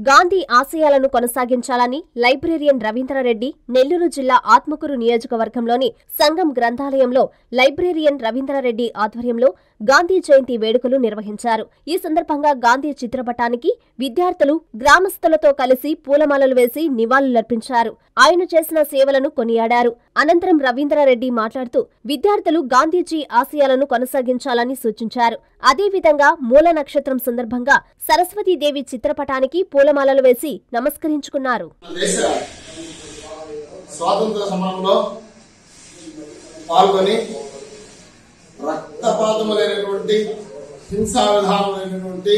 గాంధీ ఆశయాలను కొనసాగించాలని లైబ్రేరియన్ రవీంద్రారెడ్డి నెల్లూరు జిల్లా ఆత్మకూరు నియోజకవర్గంలోని సంఘం గ్రంథాలయంలో లైబ్రేరియన్ రవీంద్రారెడ్డి ఆధ్వర్యంలో గాంధీ జయంతి వేడుకలు నిర్వహించారు ఈ సందర్భంగా గాంధీ చిత్రపటానికి విద్యార్థులు గ్రామస్తులతో కలిసి పూలమాలలు వేసి నివాళులర్పించారు ఆయన చేసిన సేవలను కొనియాడారు అనంతరం రవీంద్రారెడ్డి మాట్లాడుతూ విద్యార్థులు గాంధీజీ ఆశయాలను కొనసాగించాలని సూచించారు అదేవిధంగా మూల నక్షత్రం సందర్భంగా సరస్వతీదేవి చిత్రపటానికి పూలమాలలు వేసి నమస్కరించుకున్నారు మన దేశ స్వాతంత్ర సమరంలో పాల్గొని రక్తపాతము లేనటువంటి హింసా విధానం లేనటువంటి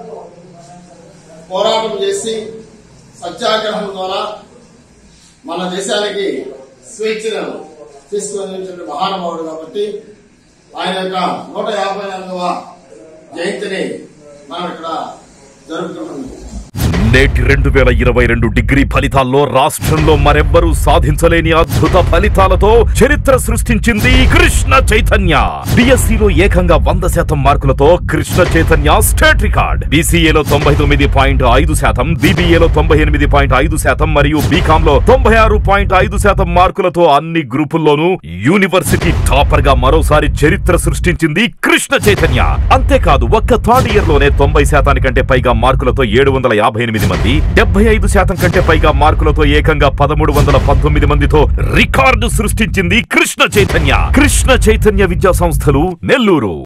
పోరాటం చేసి సత్యాగ్రహం ద్వారా మన దేశానికి స్వేచ్ఛను తీసుకువచ్చినటువంటి మహానుభావుడు కాబట్టి ఆయన యొక్క నూట యాభై నాలుగవ జయంతిని మనం ఇక్కడ జరుపుకుంటున్నాం నేటి రెండు వేల ఇరవై రెండు డిగ్రీ ఫలితాల్లో రాష్ట్రంలో మరెవ్వరూ సాధించలేని అద్భుత ఫలితాలతో చరిత్ర సృష్టించింది కృష్ణ చైతన్య బిఎస్సిలో ఏకంగా వంద శాతం మార్కులతో కృష్ణ చైతన్య స్టేట్ రికార్డ్ బీసీఏలో తొంభై తొమ్మిది పాయింట్ ఐదు శాతం బీబీఏలో తొంభై ఎనిమిది పాయింట్ ఐదు శాతం మరియు బీకామ్ లో తొంభై ఆరు పాయింట్ ఐదు శాతం మార్కులతో అన్ని గ్రూపుల్లోనూ యూనివర్సిటీ టాపర్ గా మరోసారి చరిత్ర సృష్టించింది కృష్ణ చైతన్య అంతేకాదు ఒక్క థర్డ్ ఇయర్ లోనే తొంభై శాతానికంటే పైగా మార్కులతో ఏడు వందల యాభై ఎనిమిది మంది డెబ్బై ఐదు శాతం కంటే పైగా మార్కులతో ఏకంగా పదమూడు వందల పంతొమ్మిది మందితో రికార్డు సృష్టించింది కృష్ణ చైతన్య కృష్ణ చైతన్య విద్యా సంస్థలు నెల్లూరు